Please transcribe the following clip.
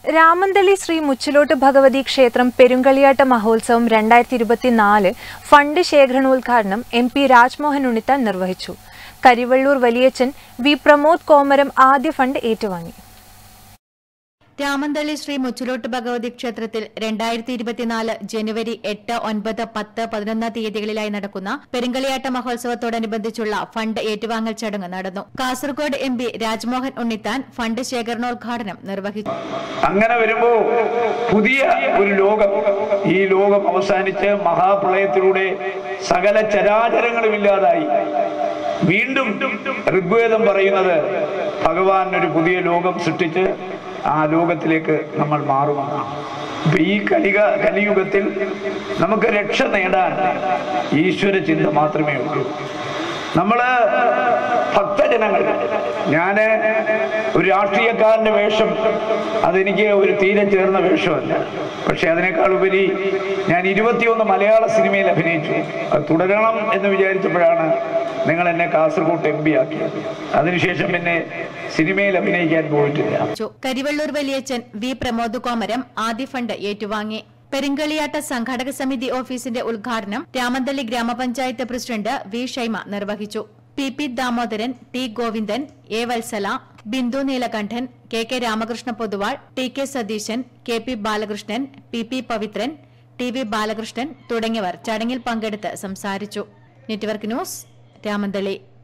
രാമന്തളി ശ്രീ മുച്ചിലോട്ട് ഭഗവതി ക്ഷേത്രം പെരുങ്കളിയാട്ട മഹോത്സവം രണ്ടായിരത്തി ഇരുപത്തിനാല് ഫണ്ട് ശേഖരണോദ്ഘാടനം എം പി രാജ്മോഹൻ ഉണ്ണിത്താൻ നിർവഹിച്ചു കരിവള്ളൂർ വലിയച്ചൻ വി പ്രമോദ് കോമരം ആദ്യ ഫണ്ട് ഏറ്റുവാങ്ങി രാമന്തളി ശ്രീ മുച്ചിലോട്ട് ഭഗവതി ക്ഷേത്രത്തിൽ രണ്ടായിരത്തി ഇരുപത്തിനാല് ജനുവരി എട്ട് ഒൻപത് പത്ത് പതിനൊന്ന് തീയതികളിലായി നടക്കുന്ന പെരുങ്കളിയാട്ട മഹോത്സവത്തോടനുബന്ധിച്ചുള്ള ഫണ്ട് ഏറ്റുവാങ്ങൽ ചടങ്ങ് നടന്നു Kasaragod M P Rajmohan Unnithan fund ശേഖരണോദ്ഘാടനം നിർവഹിച്ചു അങ്ങനെ വരുമ്പോ പുതിയ ഒരു ലോകം ഈ ലോകം അവസാനിച്ച് മഹാപ്രളയത്തിലൂടെ സകല ചരാചരങ്ങളും ഇല്ലാതായി വീണ്ടും ഋഗ്വേദം പറയുന്നത് ഭഗവാൻ ഒരു പുതിയ ലോകം സൃഷ്ടിച്ച് ആ ലോകത്തിലേക്ക് നമ്മൾ മാറുമെന്നാണ് അപ്പൊ ഈ കലിക കലിയുഗത്തിൽ നമുക്ക് രക്ഷ നേടാൻ ഈശ്വര ചിന്ത മാത്രമേ ഉള്ളൂ നമ്മള് ഭക്തജനങ്ങൾ ഞാന് ഒരു രാഷ്ട്രീയക്കാരന്റെ വേഷം അതെനിക്ക് ഒരു തീരെ ചേർന്ന വേഷമല്ല പക്ഷെ അതിനേക്കാൾ ഉപരി ഞാൻ ഇരുപത്തിയൊന്ന് മലയാള സിനിമയിൽ അഭിനയിച്ചു അത് തുടരണം എന്ന് വിചാരിച്ചപ്പോഴാണ് നിങ്ങൾ എന്നെ കാസർഗോഡ് എം പി ആക്കിയത് അതിനുശേഷം പിന്നെ സിനിമയിൽ അഭിനയിക്കാൻ പോയിട്ടില്ല കരിവള്ളൂർ വലിയച്ചൻ വി പ്രമോദ് കോമരം ആദ്യ ഫണ്ട് ഏറ്റുവാങ്ങി പെരുങ്കളിയാട്ട സംഘാടക സമിതി ഓഫീസിന്റെ ഉദ്ഘാടനം രാമന്തള്ളി ഗ്രാമപഞ്ചായത്ത് പ്രസിഡന്റ് വി ഷൈമ നിർവഹിച്ചു P P Damodaran T Govindan A Vatsala Bindu Neelakandan K K Ramakrishna Poduval T K Satheesan K P Balakrishnan P P Pavithran T V Balakrishnan തുടങ്ങിയവർ ചടങ്ങിൽ പങ്കെടുത്ത് സംസാരിച്ചു നെറ്റ്വർക്ക് ന്യൂസ് രാമന്തളി